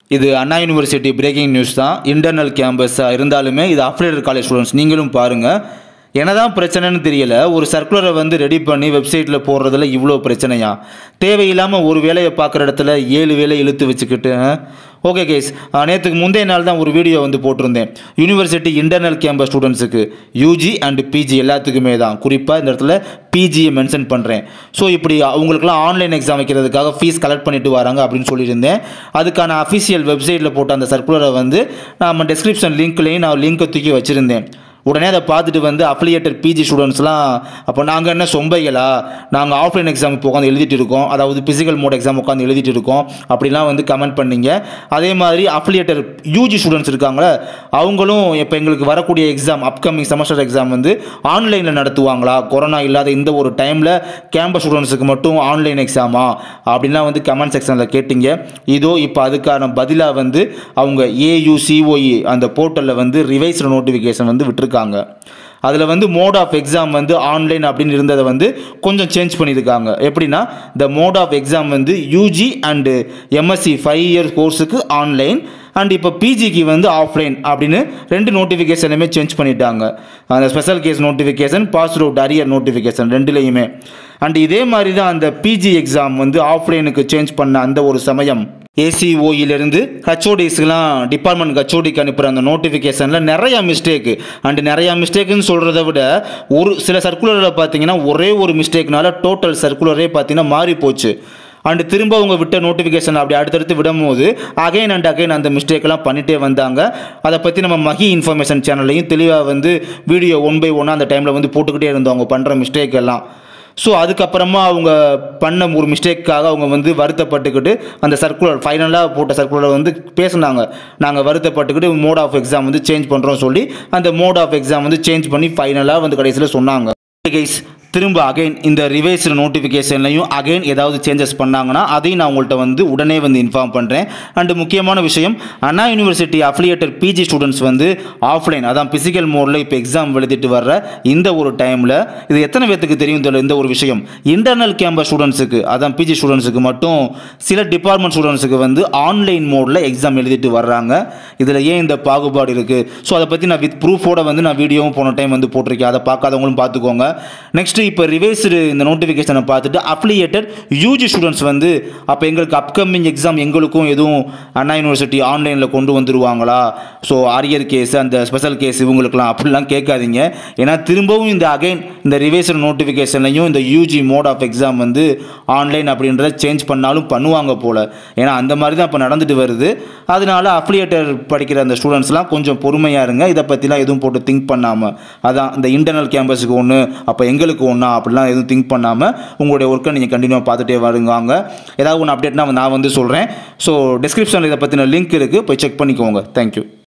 இது Anna university breaking news தான் internal கேம்பஸாக இருந்தாலுமே இது அஃபிலேட்டட் காலேஜ் ஸ்டூடெண்ட்ஸ் நீங்களும் பாருங்கள் என்னதான் பிரச்சனைன்னு தெரியல ஒரு சர்க்குலரை வந்து ரெடி பண்ணி வெப்சைட்டில் போடுறதுல இவ்வளோ பிரச்சனையா தேவையில்லாமல் ஒரு வேலையை பார்க்குற இடத்துல ஏழு வேலை இழுத்து வச்சுக்கிட்டு ஓகே கேஸ் நேற்றுக்கு முந்தைய நாள் தான் ஒரு வீடியோ வந்து போட்டிருந்தேன் யூனிவர்சிட்டி இன்டர்னல் கேம்பஸ் ஸ்டூடெண்ட்ஸுக்கு யூஜி அண்ட் பிஜி எல்லாத்துக்குமே தான் குறிப்பாக இந்த இடத்துல பிஜியை மென்ஷன் பண்ணுறேன் ஸோ இப்படி அவங்களுக்குலாம் ஆன்லைன் எக்ஸாம் வைக்கிறதுக்காக ஃபீஸ் கலெக்ட் பண்ணிட்டு வராங்க அப்படின்னு சொல்லியிருந்தேன் அதுக்கான அஃபிஷியல் வெப்சைட்டில் போட்ட அந்த சர்க்குலரை வந்து நம்ம டெஸ்கிரிப்ஷன் லிங்க்லேயும் நான் லிங்க்கை தூக்கி வச்சுருந்தேன் உடனே அதை பார்த்துட்டு வந்து அஃபிலியேட்டட் பிஜி ஸ்டூடெண்ட்ஸ்லாம் அப்போ நாங்கள் என்ன சொம்பைகளா நாங்கள் ஆஃப்லைன் எக்ஸாம் இப்போ உட்காந்து எழுதிட்டு இருக்கோம் அதாவது பிசிக்கல் மோட் எக்ஸாம் உட்காந்து எழுதிட்டு இருக்கோம் அப்படிலாம் வந்து கமெண்ட் பண்ணீங்க அதே மாதிரி அஃபிலியேட்டர் யூஜி ஸ்டூடெண்ட்ஸ் இருக்காங்களே அவங்களும் இப்போ எங்களுக்கு வரக்கூடிய எக்ஸாம் அப்கமிங் செமஸ்டர் எக்ஸாம் வந்து ஆன்லைனில் நடத்துவாங்களா கொரோனா இல்லாத இந்த ஒரு டைமில் கேம்பஸ் ஸ்டூடெண்ட்ஸுக்கு மட்டும் ஆன்லைன் எக்ஸாமா அப்படின்லாம் வந்து கமெண்ட் செக்ஷனில் கேட்டீங்க இதோ இப்போ அதுக்கான பதிலாக வந்து அவங்க ஏயுசிஓஇ அந்த போர்ட்டலில் வந்து ரிவைஸ்டு நோட்டிஃபிகேஷன் வந்து விட்டுருக்காங்க அதில் வந்து மோட் ஆஃப் எக்ஸாம் வந்து ஆன்லைன் அப்படின்னு இருந்ததை வந்து கொஞ்சம் சேஞ்ச் பண்ணியிருக்காங்க எப்படின்னா த மோட் ஆஃப் எக்ஸாம் வந்து UG and MSc five year கோர்ஸுக்கு ஆன்லைன் அண்ட் இப்போ பிஜிக்கு வந்து ஆஃப்லைன் அப்படின்னு ரெண்டு நோட்டிஃபிகேஷனுமே சேஞ்ச் பண்ணிட்டாங்க அந்த special case notification pass out arrear notification ரெண்டுலேயுமே அண்ட் இதே மாதிரி தான் அந்த பிஜி எக்ஸாம் வந்து ஆஃப்லைனுக்கு சேஞ்ச் பண்ண அந்த ஒரு சமயம் ஏசிஓயிலிருந்து ஹச்ஓடிஸ்க்குலாம் டிபார்ட்மெண்ட் ஹச்ஓடிக்கு அனுப்புகிற அந்த நோட்டிஃபிகேஷனில் நிறையா மிஸ்டேக்கு அண்ட் நிறையா மிஸ்டேக்குன்னு சொல்கிறத விட ஒரு சில சர்க்குலரில் பார்த்தீங்கன்னா ஒரே ஒரு மிஸ்டேக்னால டோட்டல் சர்க்குலரே பார்த்தீங்கன்னா மாறி போச்சு அண்ட் திரும்ப அவங்க விட்ட நோட்டிஃபிகேஷன் அப்படி அடுத்தடுத்து விடும்போது அகைன் அண்ட் அகைன் அந்த மிஸ்டேக்கெல்லாம் பண்ணிகிட்டே வந்தாங்க அதை பற்றி நம்ம மகி இன்ஃபர்மேஷன் சேனல்லையும் தெளிவாக வந்து வீடியோ ஒன் பை ஒன்னாக அந்த டைமில் வந்து போட்டுக்கிட்டே இருந்தோம் அவங்க பண்ணுற மிஸ்டேக் எல்லாம் ஸோ அதுக்கப்புறமா அவங்க பண்ண ஒரு மிஸ்டேக்காக அவங்க வந்து வருத்தப்பட்டுக்கிட்டு அந்த சர்க்குலர் ஃபைனலாக போட்ட சர்க்குலரை வந்து பேசுனாங்க நாங்கள் வருத்தப்பட்டுக்கிட்டு மோட் ஆஃப் எக்ஸாம் வந்து சேஞ்ச் பண்ணுறோம் சொல்லி அந்த மோட் ஆஃப் எக்ஸாம் வந்து சேஞ்ச் பண்ணி ஃபைனலாக வந்து கடைசியில் சொன்னாங்க கைஸ் திரும்ப அகைன் இந்த ரிவைஸ்டு நோட்டிஃபிகேஷன்லையும் அகைன் ஏதாவது சேஞ்சஸ் பண்ணாங்கன்னா அதையும் நான் உங்கள்கிட்ட வந்து உடனே வந்து இன்ஃபார்ம் பண்ணுறேன் அண்டு முக்கியமான விஷயம் Anna university affiliated PG students வந்து ஆஃப்லைன் அதான் பிசிக்கல் மோடில் இப்போ எக்ஸாம் எழுதிட்டு வர்ற இந்த ஒரு டைமில் இது எத்தனை பேர்த்துக்கு தெரியும் தெரியல இந்த ஒரு விஷயம் இன்டர்னல் கேம்பஸ் ஸ்டூடெண்ட்ஸுக்கு அதான் பிஜி ஸ்டூடெண்ட்ஸுக்கு மட்டும் சில டிபார்ட்மெண்ட் ஸ்டூடெண்ட்ஸுக்கு வந்து ஆன்லைன் மோடில் எக்ஸாம் எழுதிட்டு வர்றாங்க இதில் ஏன் இந்த பாகுபாடு இருக்குது ஸோ அதை பற்றி நான் வித் ப்ரூஃபோட வந்து நான் வீடியோவும் போன டைம் வந்து போட்டிருக்கேன் அதை பார்க்காதவங்களும் பார்த்துக்கோங்க நெக்ஸ்ட் இப்போ ரிவைஸ்டு இந்த நோட்டிஃபிகேஷனை பார்த்துட்டு அப்ளியேட்டட் யூஜி ஸ்டூடெண்ட்ஸ் வந்து அப்போ எங்களுக்கு அப்கமிங் எக்ஸாம் எங்களுக்கும் எதுவும் அண்ணா யூனிவர்சிட்டி ஆன்லைனில் கொண்டு வந்துருவாங்களா ஸோ அரியர் கேஸ் அந்த ஸ்பெஷல் கேஸ் இவங்களுக்குலாம் அப்படிலாம் கேட்காதீங்க ஏன்னா திரும்பவும் இந்த அகைன் இந்த ரிவைஸ்டு நோட்டிஃபிகேஷன்லையும் இந்த யூஜி மோட் ஆஃப் எக்ஸாம் வந்து ஆன்லைன் அப்படின்றத சேஞ்ச் பண்ணாலும் பண்ணுவாங்க போல் ஏன்னா அந்த மாதிரி தான் இப்போ நடந்துட்டு வருது அதனால அப்ளியேட்டர் படிக்கிற அந்த ஸ்டூடெண்ட்ஸ்லாம் கொஞ்சம் பொறுமையாக இருங்க இதை பற்றிலாம் எதுவும் போட்டு திங்க் பண்ணாமல் அதான் இந்த இன்டர்னல் கேம்பஸுக்கு ஒன்று அப்போ எங்களுக்கு ஒன்றா அப்படிலாம் எதுவும் திங்க் பண்ணாமல் உங்களுடைய ஒர்க்கை நீங்கள் கண்டினியூவாக பார்த்துட்டே வருங்க ஏதாவது ஒன்று அப்டேட்னா நான் வந்து சொல்கிறேன் ஸோ டிஸ்கிரிப்ஷனில் இதை பற்றின லிங்க் இருக்குது போய் செக் பண்ணிக்கோங்க தேங்க்யூ